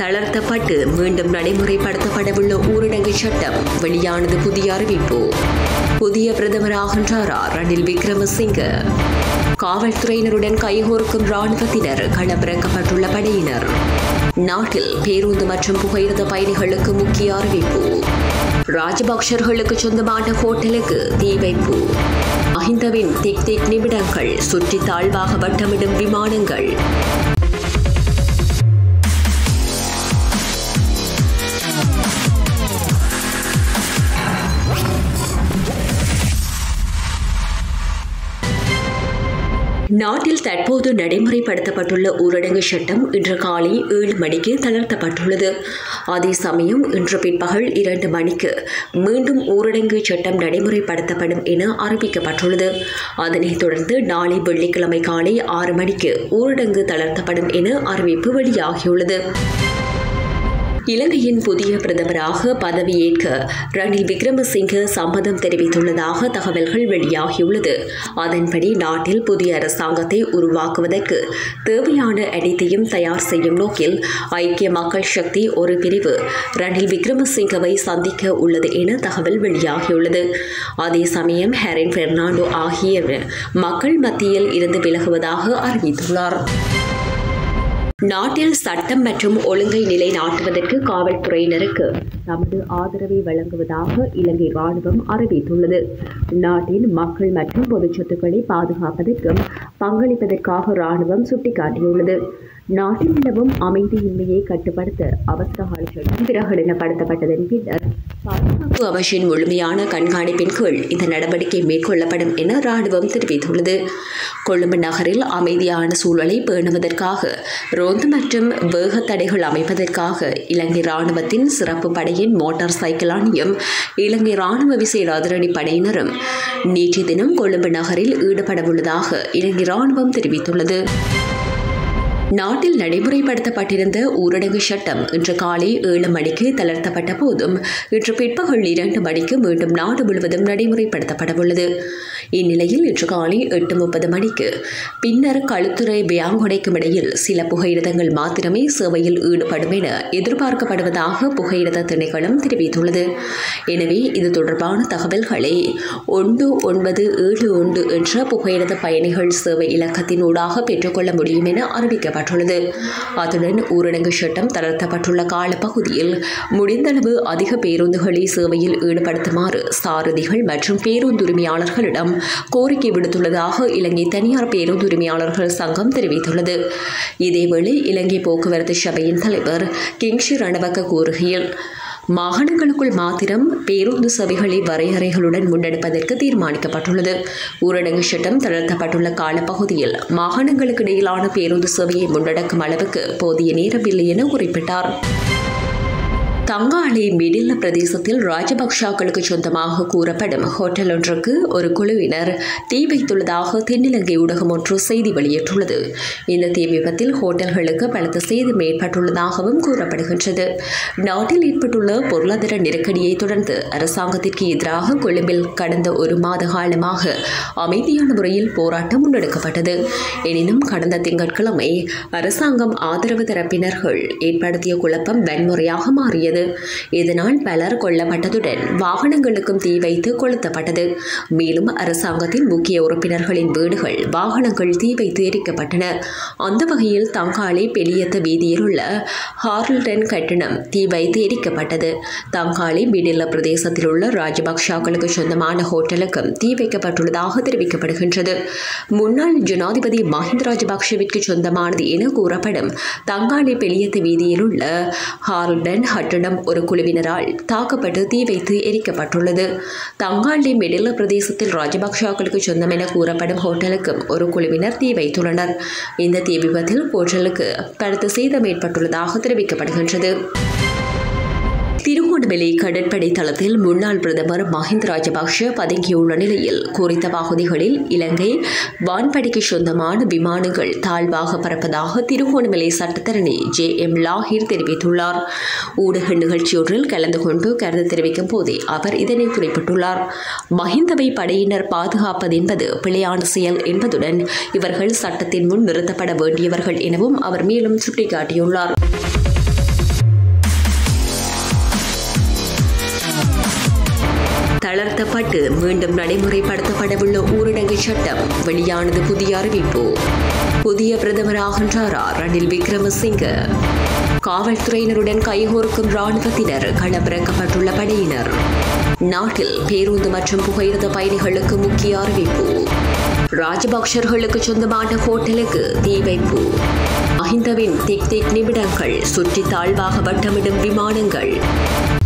தளர்த்தப்பட்டு மீண்டும் நடைமுறைப்படுத்தப்படவுள்ள ஊரடங்கு சட்டம் வெளியானது புதிய அறிவிப்பு புதிய பிரதமராகின்றாரா ரணில் விக்ரமசிங்க காவல்துறையினருடன் கைகோர்க்கும் ராணுவத்தினர் களமிறக்கப்பட்டுள்ள படையினர் நாட்டில் பேருந்து மற்றும் புகையிரத பயணிகளுக்கு முக்கிய அறிவிப்பு ராஜபக்சர்களுக்கு சொந்தமான ஹோட்டலுக்கு தீ வைப்பு மஹிந்தவின் திக் திக் நிமிடங்கள் சுற்றி தாழ்வாக வட்டமிடும் விமானங்கள் நாட்டில் தற்போது நடைமுறைப்படுத்தப்பட்டுள்ள ஊரடங்கு சட்டம் இன்று காலை ஏழு மணிக்கு தளர்த்தப்பட்டுள்ளது அதே சமயம் இன்று பிற்பகல் இரண்டு மணிக்கு மீண்டும் ஊரடங்கு சட்டம் நடைமுறைப்படுத்தப்படும் என அறிவிக்கப்பட்டுள்ளது அதனைத் தொடர்ந்து நாளை வெள்ளிக்கிழமை காலை ஆறு மணிக்கு ஊரடங்கு தளர்த்தப்படும் என அறிவிப்பு வெளியாகியுள்ளது இலங்கையின் புதிய பிரதமராக பதவியேற்க ரணில் விக்ரமசிங்க சம்மதம் தெரிவித்துள்ளதாக தகவல்கள் வெளியாகியுள்ளது அதன்படி நாட்டில் புதிய அரசாங்கத்தை உருவாக்குவதற்கு தேவையான அனைத்தையும் தயார் செய்யும் நோக்கில் ஐக்கிய மக்கள் சக்தி ஒரு பிரிவு ரணில் விக்ரமசிங்கவை சந்திக்க உள்ளது என தகவல் வெளியாகியுள்ளது அதே சமயம் ஹெரின் பெர்னாண்டோ ஆகியவர் மக்கள் மத்தியில் இருந்து விலகுவதாக அறிவித்துள்ளார் நாட்டில் சட்டம் மற்றும் ஒழுங்கை நிலைநாட்டுவதற்கு காவல்துறையினருக்கு தமது ஆதரவை வழங்குவதாக இலங்கை ராணுவம் அறிவித்துள்ளது நாட்டின் மக்கள் மற்றும் பொது சொத்துக்களை பாதுகாப்பதற்கும் பங்களிப்பதற்காக ராணுவம் சுட்டிக்காட்டியுள்ளது நாட்டில் நிலவும் அமைதியின்மையை கட்டுப்படுத்த அவசரகால சட்டம் பிரகடனப்படுத்தப்பட்டதன் பின்னர் பாதுகாப்பு அமைச்சின் முழுமையான கண்காணிப்பின் கீழ் இந்த நடவடிக்கை மேற்கொள்ளப்படும் என ராணுவம் தெரிவித்துள்ளது கொழும்பு நகரில் அமைதியான சூழலை பேணுவதற்காக ரோந்து மற்றும் வேக தடைகள் அமைப்பதற்காக இலங்கை ராணுவத்தின் சிறப்பு படையின் மோட்டார் சைக்கிள் அணியும் இலங்கை ராணுவ விசேட அதிரடி படையினரும் நேற்றைய தினம் கொழும்பு நகரில் ஈடுபடவுள்ளதாக இலங்கை ராணுவம் தெரிவித்துள்ளது நாட்டில் நடைமுறைப்படுத்தப்பட்டிருந்த ஊரடங்கு சட்டம் இன்று காலை ஏழு மணிக்கு தளர்த்தப்பட்ட போதும் இன்று பிற்பகல் இரண்டு மணிக்கு மீண்டும் நாடு முழுவதும் நடைமுறைப்படுத்தப்படவுள்ளது இந்நிலையில் இன்று காலை எட்டு முப்பது மணிக்கு பின்னர் களுத்துறை பியாங்கொடைக்கும் இடையில் சில புகையிரதங்கள் மாத்திரமே சேவையில் ஈடுபடும் என எதிர்பார்க்கப்படுவதாக புகையிரத திணைக்களம் தெரிவித்துள்ளது எனவே இது தொடர்பான தகவல்களை ஒன்று ஒன்பது ஏழு ஒன்று என்ற புகையிரத பயணிகள் சேவை இலக்கத்தினூடாக பெற்றுக்கொள்ள முடியும் என அறிவிக்கப்பட்டது அறிவிக்கப்பட்டுள்ளது அத்துடன் ஊரடங்கு சட்டம் தளர்த்தப்பட்டுள்ள காலப்பகுதியில் முடிந்தளவு அதிக பேருந்துகளை சேவையில் ஈடுபடுத்துமாறு சாரதிகள் மற்றும் பேருந்துரிமையாளர்களிடம் கோரிக்கை விடுத்துள்ளதாக இலங்கை தனியார் பேருந்துரிமையாளர்கள் சங்கம் தெரிவித்துள்ளது இதேவேளை இலங்கை போக்குவரத்து சபையின் தலைவர் கிங்ஷி ரணவக்க கூறுகையில் மாகாணங்களுக்குள் மாத்திரம் பேருந்து சபைகளை வரையறைகளுடன் முன்னெடுப்பதற்கு தீர்மானிக்கப்பட்டுள்ளது ஊரடங்கு சட்டம் தளர்த்தப்பட்டுள்ள காலப்பகுதியில் மாகாணங்களுக்கு இடையிலான பேருந்து சேவையை முன்னெடுக்கும் அளவுக்கு போதிய நேரமில்லை என குறிப்பிட்டார் தங்காளி மிடில்ல பிரதேசத்தில் ராஜபக்ஷாக்களுக்கு சொந்தமாக கூறப்படும் ஹோட்டல் ஒன்றுக்கு ஒரு குழுவினர் தீ வைத்துள்ளதாக தென்னிலங்கை ஊடகம் ஒன்று செய்தி வெளியிட்டுள்ளது இந்த தீ விபத்தில் ஹோட்டல்களுக்கு பலத்த சேதம் ஏற்பட்டுள்ளதாகவும் கூறப்படுகின்றது நாட்டில் ஏற்பட்டுள்ள பொருளாதார நெருக்கடியை தொடர்ந்து அரசாங்கத்திற்கு எதிராக கொழும்பில் கடந்த ஒரு மாத காலமாக அமைதியான முறையில் போராட்டம் முன்னெடுக்கப்பட்டது எனினும் கடந்த திங்கட்கிழமை அரசாங்கம் ஆதரவு தரப்பினர்கள் ஏற்படுத்திய குழப்பம் வன்முறையாக மாறியது இதனால் பலர் கொல்லப்பட்டதுடன் வாகனங்களுக்கும் தீ வைத்து கொளுத்தப்பட்டது மேலும் அரசாங்கத்தின் முக்கிய உறுப்பினர்களின் வீடுகள் வாகனங்கள் தீ வைத்து எரிக்கப்பட்டன அந்த வகையில் தங்காளி பெலியத்த வீதியில் உள்ள ஹார்ல்டன் கட்டிடம் தீ வைத்து எரிக்கப்பட்டது தங்காளி மிடில்ல பிரதேசத்தில் உள்ள ராஜபக்ஷாக்களுக்கு சொந்தமான ஹோட்டலுக்கும் தீ வைக்கப்பட்டுள்ளதாக தெரிவிக்கப்படுகின்றது முன்னாள் ஜனாதிபதி மஹிந்த ராஜபக்ஷவிற்கு சொந்தமானது என கூறப்படும் தங்காளி பெலியத்த வீதியில் உள்ள ஹார்ல்டன் கட்டடம் ஒரு குழுவினரால் தாக்கப்பட்டு தீ வைத்து எரிக்கப்பட்டுள்ளது தங்காண்டி மெடில்ல பிரதேசத்தில் ராஜபக்ஷாக்களுக்கு சொந்தம் என கூறப்படும் ஹோட்டலுக்கும் ஒரு குழுவினர் தீ வைத்துள்ளனர் இந்த தீ விபத்தில் ஹோட்டலுக்கு பலத்த சேதம் ஏற்பட்டுள்ளதாக தெரிவிக்கப்படுகின்றது திருகோணமலை கடற்படை தளத்தில் முன்னாள் பிரதமர் மஹிந்த ராஜபக்ஷ பதுங்கியுள்ள நிலையில் குறித்த பகுதிகளில் இலங்கை வான்படைக்கு சொந்தமான விமானங்கள் தாழ்வாக பறப்பதாக திருகோணமலை சட்டத்தரணி ஜே எம் லாஹிர் தெரிவித்துள்ளார் ஊடக நிகழ்ச்சியொன்றில் கலந்து கொண்டு கருத்து தெரிவிக்கும் போதே அவர் இதனை குறிப்பிட்டுள்ளார் மஹிந்தவை படையினர் பாதுகாப்பது என்பது பிழையான செயல் என்பதுடன் இவர்கள் சட்டத்தின் முன் நிறுத்தப்பட வேண்டியவர்கள் எனவும் அவர் மேலும் சுட்டிக்காட்டியுள்ளார் தளர்த்தப்பட்டு மீண்டும் நடைமுறைப்படுத்தப்படவுள்ள ஊரடங்கு சட்டம் வெளியானது புதிய அறிவிப்பு புதிய பிரதமராகின்றாரா ரணில் விக்ரமசிங்க காவல்துறையினருடன் கைகோர்க்கும் ராணுவத்தினர் களமிறக்கப்பட்டுள்ள படையினர் நாட்டில் பேருந்து மற்றும் புகையிரத பயணிகளுக்கு முக்கிய அறிவிப்பு ராஜபக்சர்களுக்கு சொந்தமான ஹோட்டலுக்கு தீ வைப்பு மஹிந்தவின் திக் திக் நிமிடங்கள் சுற்றி தாழ்வாக வட்டமிடும் விமானங்கள்